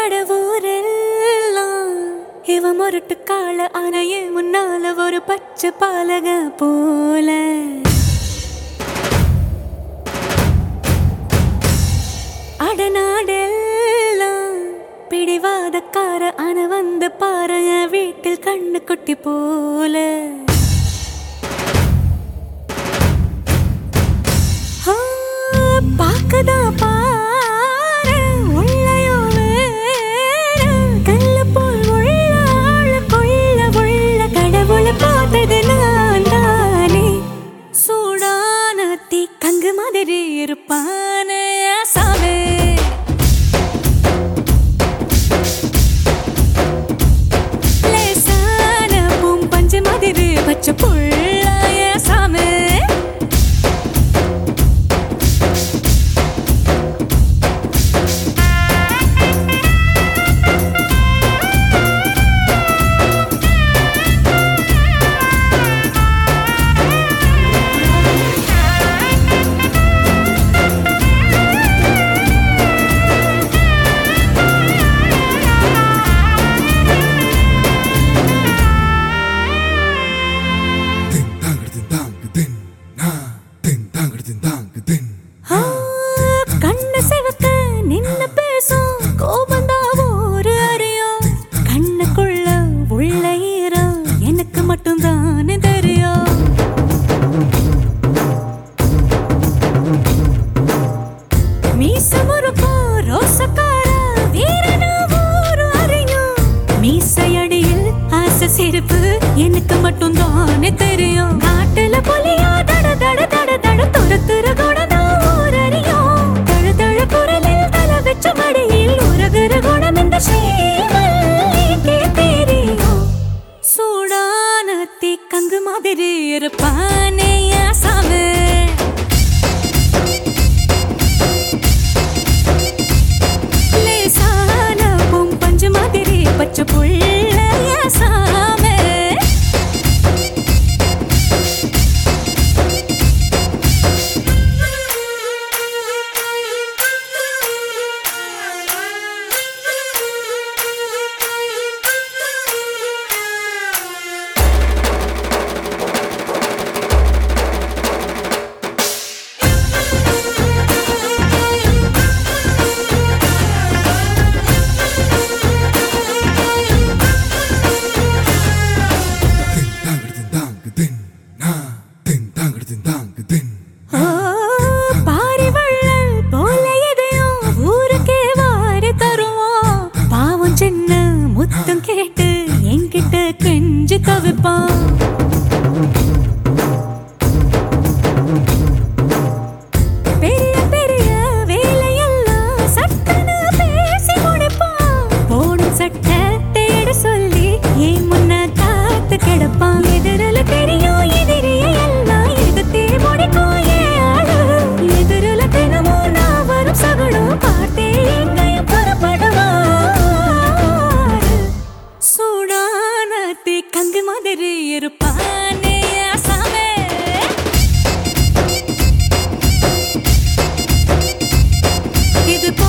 கடவுரெல்லாம் இவ முரட்டு கால அணைய முன்னால ஒரு பச்சை பாலக போல அடநாடெல்லாம் பிடிவாதக்கார அண வந்து பாருங்க வீட்டில் கண்ணு குட்டி போல ஆ, பாக்கதா பாரு உள்ளையோ வேறு கல்லு போல் உள்ள ஆளு கொள்ள உள்ள கடவுளை பார்த்தது நான் தானே சூடான தீ கங்கு மாதிரி இருப்பானே சாவே லேசான பூம் பஞ்சு மாதிரி பச்சை புள்ளாய சாமே Din dang din dang din na din dang din dang din ஆ, கண்ணு சிவக்க நின்னு பேசும் கோபந்தான் ஒரு அறியும் கண்ணுக்குள்ள உள்ள ஈரம் எனக்கு மட்டும்தான் தெரியும் மீச முறுக்கும் ரோசக்கார வீரனா ஊரு அறியும் மீசையடியில் ஆசை சிரிப்பு எனக்கு மட்டும் தானே தெரியும் காட்டுல புலியா தட தட தட தட துரத்துற குணம் ஊரறியும் தழு தழு குரலில் தலை வச்ச மடியில் உருகுற குணம் இந்த ஸ்ரீமல்லிக்கே தெரியும் சூடான தீக்கங்கு மாதிரி இருப்பானே சாமி லேசான பூம் பஞ்சு மாதிரி பச்சை புள்ளைய சாமே din dang din dang din na din dang din dang din ஆ, பாரி வள்ளல் போல எதையும் ஊருக்கே வாரி தருவோம் பாவம் சின்ன முத்தம் கேட்டு என்கிட்ட கெஞ்சி தவிப்பான் பெரிய பெரிய வேலையெல்லாம் சட்டன பேசி முடிப்பான் போடும் சட்டை தேட சொல்லி ஏன் முன்ன காத்து கிடப்பான் எதிரில தெரியும் எதிரிய எல்லாம் எதிர்த்தே முடிக்கும் ஏன் ஆளு எதிரில தினமும் நான் வரும் சகுனம் பார்த்தே எங்கேயும் புறப்படுவார் சூடான தீ கங்கு மாதிரி இருப்பானே சாமே இது